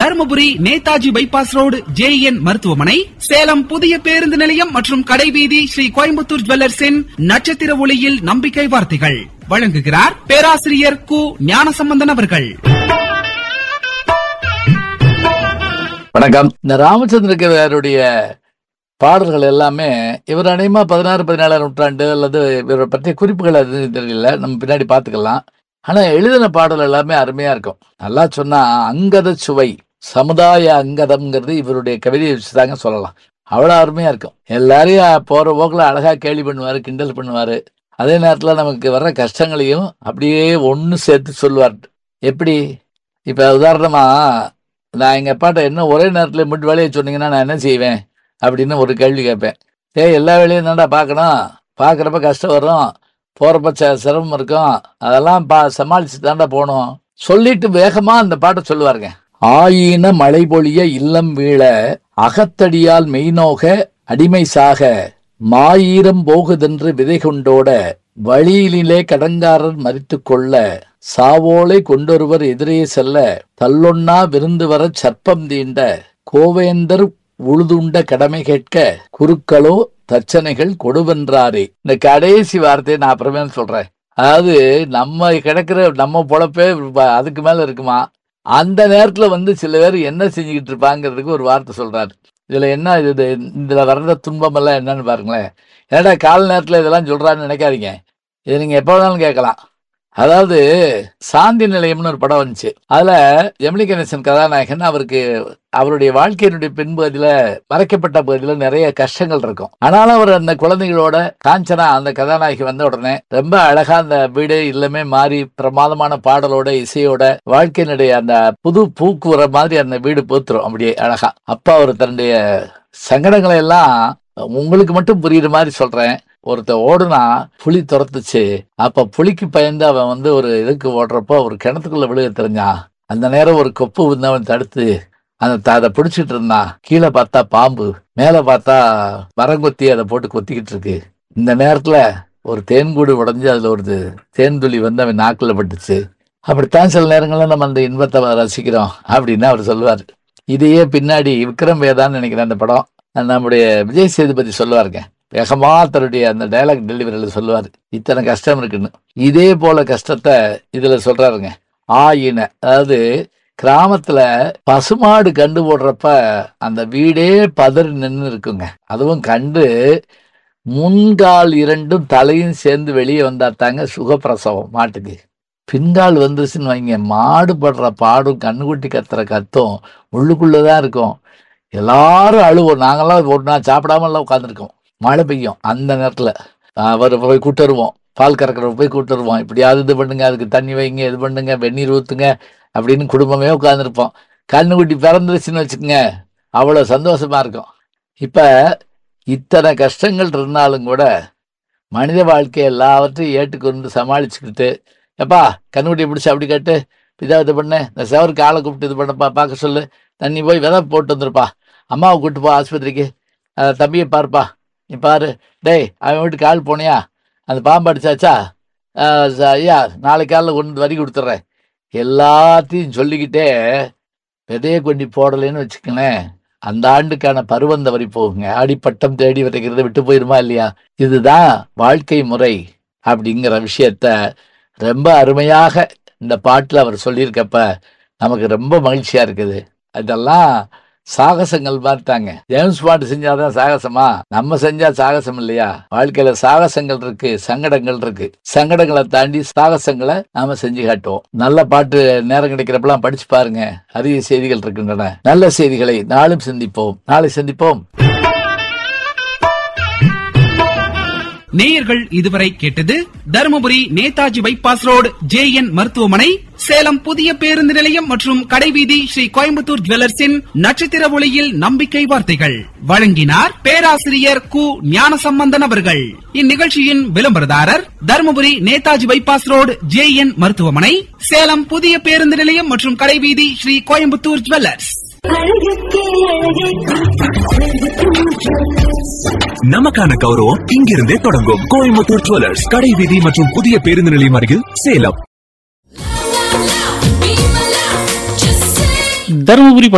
Dharmapuri Netaji bypass road JN மருத்துவமனை சேலம் புதிய பேருந்து நிலையம் மற்றும் கடைவீதி ஸ்ரீ கோயம்புத்தூர் ஜுவல்லர்ஸின் நட்சத்திர ஒளியில் நம்பிக்கை வார்த்தைகள் வழங்குகிறார் பேராசிரியர் கு ஞானசம்பந்தன் அவர்கள் வணக்கம் இந்த ராமச்சந்திர கவியாருடைய பாடல்கள் எல்லாமே இவர் அநேகமா பதினாறு பதினேழாம் நூற்றாண்டு அல்லது இவரை பற்றிய குறிப்புகள் அது தெரியல நம்ம பின்னாடி பார்த்துக்கலாம் ஆனா எழுதின பாடல் எல்லாமே அருமையா இருக்கும் நல்லா சொன்னா அங்கத சுவை சமுதாய அங்கதம்ங்கிறது இவருடைய கவிதையை வச்சுதாங்க சொல்லலாம் அவ்வளோ அருமையா இருக்கும் எல்லாரையும் போற போக்குல அழகா கேலி பண்ணுவாரு கிண்டல் பண்ணுவாரு அதே நேரத்துல நமக்கு வர்ற கஷ்டங்களையும் அப்படியே ஒன்று சேர்த்து சொல்லுவார் எப்படி இப்ப உதாரணமா நான் எங்க அப்பாட்ட என்ன ஒரே நேரத்துல மட்டும் வேலையை சொன்னீங்கன்னா நான் என்ன செய்வேன் அப்படின்னு ஒரு கேள்வி கேட்பேன் ஏய் எல்லா வேலையும் தான்டா பார்க்கணும் பார்க்குறப்ப கஷ்டம் வரும் போறப்ப ச- சிரமம் இருக்கும் அதெல்லாம் பா சமாளிச்சு தாண்டா போகணும் சொல்லிட்டு வேகமா அந்த பாட்டை சொல்லுவாருங்க ஆயின மழை பொழிய இல்லம் வீழ அகத்தடியால் மெய்நோக அடிமை சாக மாயீரம் போகுதென்று விதை கொண்டோட வழியிலே கடங்காரர் மறித்துக் கொள்ள சாவோலை கொண்டொருவர் எதிரே செல்ல தள்ளொன்னா விருந்து வரச் சர்ப்பம் தீண்ட கோவேந்தர் உழுதுண்ட கடமை கேட்க குருக்களோ தச்சனைகள் கொடுவென்றாரே இந்த கடைசி வார்த்தையை நான் அப்புறமே சொல்றேன் அதாவது நம்ம கிடக்கிற நம்ம பொழப்பே வ- அதுக்கு மேல இருக்குமா அந்த நேரத்துல வந்து சில பேர் என்ன செஞ்சுக்கிட்டு இருப்பாங்கிறதுக்கு ஒரு வார்த்தை சொல்றாரு இதுல என்ன இது இது- இதுல வர்ற துன்பம் எல்லாம் என்னன்னு பாருங்களேன் ஏடா கால நேரத்துல இதெல்லாம் சொல்றான்னு நினைக்காதீங்க இது நீங்க எப்ப வேணாலும் கேட்கலாம் அதாவது சாந்தி நிலையம்னு ஒரு படம் வந்துச்சு அதுல ஜெமினி கணேசன் கதாநாயகன் அவருக்கு அவருடைய வாழ்க்கையினுடைய பின்பகுதியில மறைக்கப்பட்ட பகுதியில நிறைய கஷ்டங்கள் இருக்கும் ஆனாலும் அவர் அந்த குழந்தைகளோட காஞ்சனா அந்த கதாநாயகி வந்த உடனே ரொம்ப அழகா அந்த வீடு இல்லமே மாறி பிரமாதமான பாடலோட இசையோட வாழ்க்கையினுடைய அந்த புது பூக்குற மாதிரி அந்த வீடு பூத்துரும் அப்படியே அழகா அப்பா அவர் தன்னுடைய சங்கடங்களை எல்லாம் உங்களுக்கு மட்டும் புரியுற மாதிரி சொல்றேன் ஒருத்தன் ஓடுனா புலி துரத்துச்சு அப்ப புலிக்கு பயந்து அவன் வந்து ஒரு இதுக்கு ஓடுறப்போ ஒரு கிணத்துக்குள்ள விழுக தெரிஞ்சான் அந்த நேரம் ஒரு கொப்பு வந்து அவன் தடுத்து அந்த த- அதை பிடிச்சிட்டு இருந்தான் கீழே பார்த்தா பாம்பு மேல பார்த்தா மரங்கொத்தி அதை போட்டு கொத்திக்கிட்டு இருக்கு இந்த நேரத்துல ஒரு தேன்கூடு உடைஞ்சு அதுல ஒரு தேன் துளி வந்து அவன் நாக்குல பட்டுச்சு அப்படித்தான் சில நேரங்கள்ல நம்ம அந்த இன்பத்தை ரசிக்கிறோம் அப்படின்னு அவர் சொல்லுவார் இதையே பின்னாடி விக்ரம் வேதான்னு நினைக்கிறேன் அந்த படம் நம்முடைய விஜய் சேதுபதி சொல்லுவாருங்க வேகமா தன்னுடைய அந்த டைலாக் டெலிவரியில் சொல்லுவார் இத்தனை கஷ்டம் இருக்குன்னு இதே போல கஷ்டத்தை இதுல சொல்றாருங்க ஆயின அதாவது கிராமத்துல பசுமாடு கண்டு போடுறப்ப அந்த வீடே பதறி நின்று இருக்குங்க அதுவும் கண்டு முன்கால் இரண்டும் தலையும் சேர்ந்து வெளியே வந்தா தாங்க சுகப்பிரசவம் மாட்டுக்கு பின்கால் வந்துருச்சுன்னு வைங்க மாடு படுற பாடும் கண்ணுக்குட்டி கத்துற கத்தும் உள்ளுக்குள்ளதான் இருக்கும் எல்லாரும் அழுவோம் நாங்கெல்லாம் ஒரு நாள் சாப்பிடாமலாம் உட்காந்துருக்கோம் மழை பெய்யும் அந்த நேரத்துல அவர் போய் கூட்டு வருவோம் பால் கறக்கிறவர் போய் கூட்டு வருவோம் இப்படியாவது இது பண்ணுங்க அதுக்கு தண்ணி வைங்க இது பண்ணுங்க வெந்நீர் ஊத்துங்க அப்படின்னு குடும்பமே உட்காந்துருப்போம் கண்ணுக்குட்டி பிறந்துருச்சுன்னு வச்சுக்கோங்க அவ்வளோ சந்தோஷமா இருக்கும் இப்ப இத்தனை கஷ்டங்கள் இருந்தாலும் கூட மனித வாழ்க்கை எல்லாவற்றையும் ஏற்றுக்கொண்டு சமாளிச்சுக்கிட்டு எப்பா கண்ணுக்குட்டியை பிடிச்சி அப்படி கேட்டு இதா இது பண்ணு இந்த செவருக்கு ஆளை கூப்பிட்டு இது பண்ணப்பா பார்க்க சொல்லு தண்ணி போய் விதை போட்டு வந்துருப்பா அம்மாவை கூட்டு போ ஆஸ்பத்திரிக்கு அஹ் தம்பியை பாருப்பா நீ பாரு டேய் அவன் வீட்டுக்கு ஆள் போனியா அந்த பாம்பு அடிச்சாச்சா அஹ் ச- ஐயா நாளைக்கு காலைல கொண்டு வந்து வரி கொடுத்துட்றேன் எல்லாத்தையும் சொல்லிக்கிட்டே விதையை கொண்டு போடலைன்னு வச்சுக்கங்களேன் அந்த ஆண்டுக்கான பருவந்த வரி போகுங்க ஆடிப்பட்டம் தேடி விதைக்கிறத விட்டு போயிருமா இல்லையா இதுதான் வாழ்க்கை முறை அப்படிங்கிற விஷயத்த ரொம்ப அருமையாக இந்த பாட்டுல அவர் சொல்லியிருக்கப்ப நமக்கு ரொம்ப மகிழ்ச்சியா இருக்குது அதெல்லாம் சாகசங்கள் பார்த்தாங்க ஜேம்ஸ் பாண்ட் செஞ்சாதான் சாகசமா நம்ம செஞ்சா சாகசம் இல்லையா வாழ்க்கையில சாகசங்கள் இருக்கு சங்கடங்கள் இருக்கு சங்கடங்களை தாண்டி சாகசங்களை நாம செஞ்சு காட்டுவோம் நல்ல பாட்டு நேரம் கிடைக்கிறப்பெல்லாம் படிச்சு பாருங்க அரிய செய்திகள் இருக்கின்றன நல்ல செய்திகளை நாளும் சிந்திப்போம் நாளை சந்திப்போம் நேயர்கள் இதுவரை கேட்டது Dharmapuri Netaji bypass road JN மருத்துவமனை சேலம் புதிய பேருந்து நிலையம் மற்றும் கடைவீதி ஸ்ரீ கோயம்புத்தூர் ஜுவல்லர்ஸின் நட்சத்திர ஒளியில் நம்பிக்கை வார்த்தைகள் வழங்கினார் பேராசிரியர் கு ஞானசம்பந்தன் அவர்கள் இந்நிகழ்ச்சியின் விளம்பரதாரர் Dharmapuri Netaji bypass road JN மருத்துவமனை சேலம் புதிய பேருந்து நிலையம் மற்றும் கடைவீதி ஸ்ரீ கோயம்புத்தூர் ஜுவல்லர்ஸ் அழகுக்கே அழகே நமக்கான கௌரவம் இங்கிருந்தே தொடங்கும் கோயம்புத்தூர் ஜுவல்லர்ஸ் கடை வீதி மற்றும் புதிய பேருந்து நிலையம் அருகில் சேலம் தருமபுரி